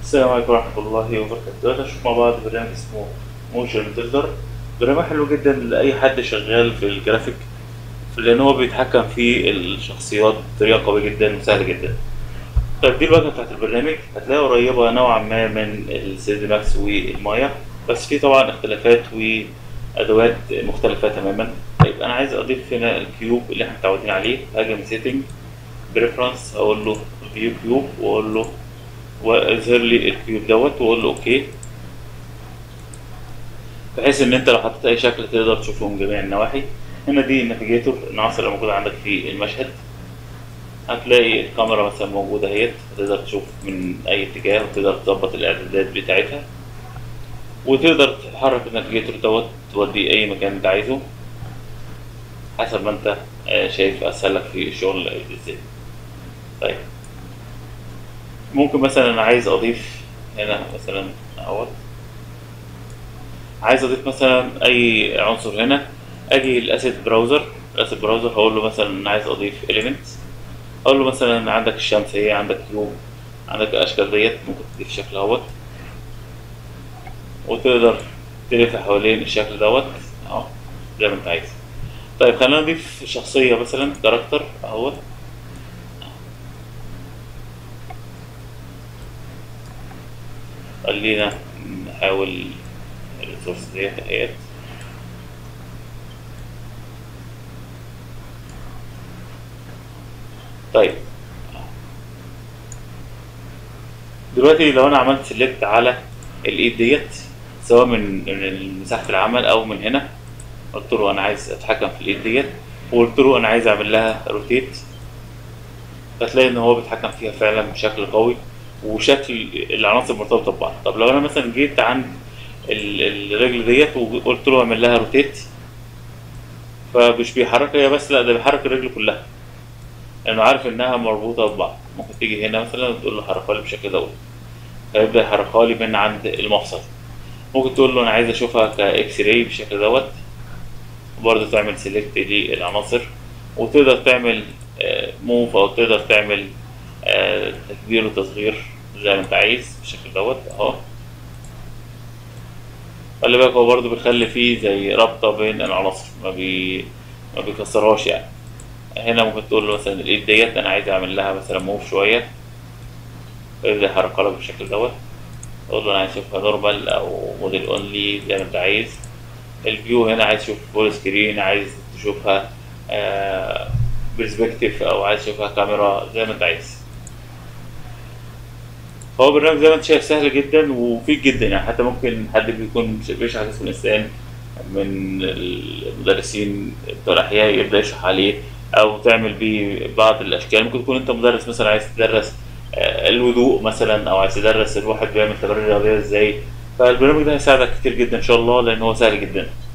السلام عليكم ورحمة الله وبركاته دلوقتي هنشوف مع بعض برنامج اسمه موشن بيلدر برنامج حلو جدا لأي حد شغال في الجرافيك لأن هو بيتحكم في الشخصيات بطريقة قوية جدا وسهلة جدا طيب دي الواجهة بتاعت البرنامج هتلاقيها قريبة نوعا ما من السيدي ماكس والمايا بس في طبعا اختلافات وأدوات مختلفة تماما طيب أنا عايز أضيف هنا الكيوب اللي احنا متعودين عليه هاجي من سيتنج بريفرنس أقول له فيو كيوب وأقول له واظهر لي الكيوب دوت واقول له اوكي بحيث ان انت لو حطيت اي شكل تقدر تشوفه من جميع النواحي هنا دي النافيجيتور العناصر اللي موجوده عندك في المشهد هتلاقي الكاميرا مثلا موجوده اهيت هتقدر تشوف من اي اتجاه وتقدر تظبط الاعدادات بتاعتها وتقدر تحرك النافيجيتور دوت توديه اي مكان انت عايزه حسب ما انت شايف اسهل لك في الشغل ازاي طيب ممكن مثلا انا عايز اضيف هنا مثلا اهوت عايز اضيف مثلا اي عنصر هنا اجي الاسيت براوزر الاسيت براوزر هقول له مثلا انا عايز اضيف elements اقول له مثلا عندك الشمس هي عندك كيوب عندك الاشكال ديت ممكن تضيف شكل اهوت وتقدر تلف حوالين الشكل دوت اهو زي ما انت عايز طيب خلينا نضيف شخصية مثلا كاركتر اهوت خلينا نحاول الريسورس ديت اهيت طيب دلوقتي لو انا عملت سيلكت على الايد ديت سواء من من مساحة العمل او من هنا قلت له انا عايز اتحكم في الايد ديت وقلت له انا عايز اعمل لها روتيت هتلاقي ان هو بيتحكم فيها فعلا بشكل قوي وشكل العناصر مرتبطه ببعض طب لو انا مثلا جيت عند الرجل ديت وقلت له اعمل لها روتيت فمش بيحركها هي بس لا ده بيحرك الرجل كلها لانه عارف انها مربوطه ببعض ممكن تيجي هنا مثلا وتقول له حركها لي بالشكل دوت فيبدا يحركها لي من عند المفصل ممكن تقول له انا عايز اشوفها كاكس راي بالشكل دوت برضه تعمل سيلكت للعناصر وتقدر تعمل موف او تقدر تعمل تكبير وتصغير زي ما انت عايز بالشكل دوت اهو خلي بالك هو برضه بيخلي فيه زي رابطة بين العناصر ما بي ما بيكسرهاش يعني هنا ممكن تقول له مثلا الايد ديت انا عايز اعمل لها مثلا موف شوية فيبدأ يحركها لك بالشكل دوت تقول له انا عايز اشوفها نورمال او موديل اونلي زي ما انت عايز الفيو هنا عايز تشوف فول سكرين عايز تشوفها آه برسبكتيف او عايز تشوفها كاميرا زي ما انت عايز هو برنامج زي ما انت شايف سهل جدا ومفيد جدا يعني حتى ممكن حد بيكون بيشرح جسم الانسان من المدرسين بتوع الاحياء يبدا يشرح عليه او تعمل بيه بعض الاشكال ممكن تكون انت مدرس مثلا عايز تدرس الوضوء مثلا او عايز تدرس الواحد بيعمل تمارين رياضيه ازاي فالبرنامج ده هيساعدك كتير جدا ان شاء الله لان هو سهل جدا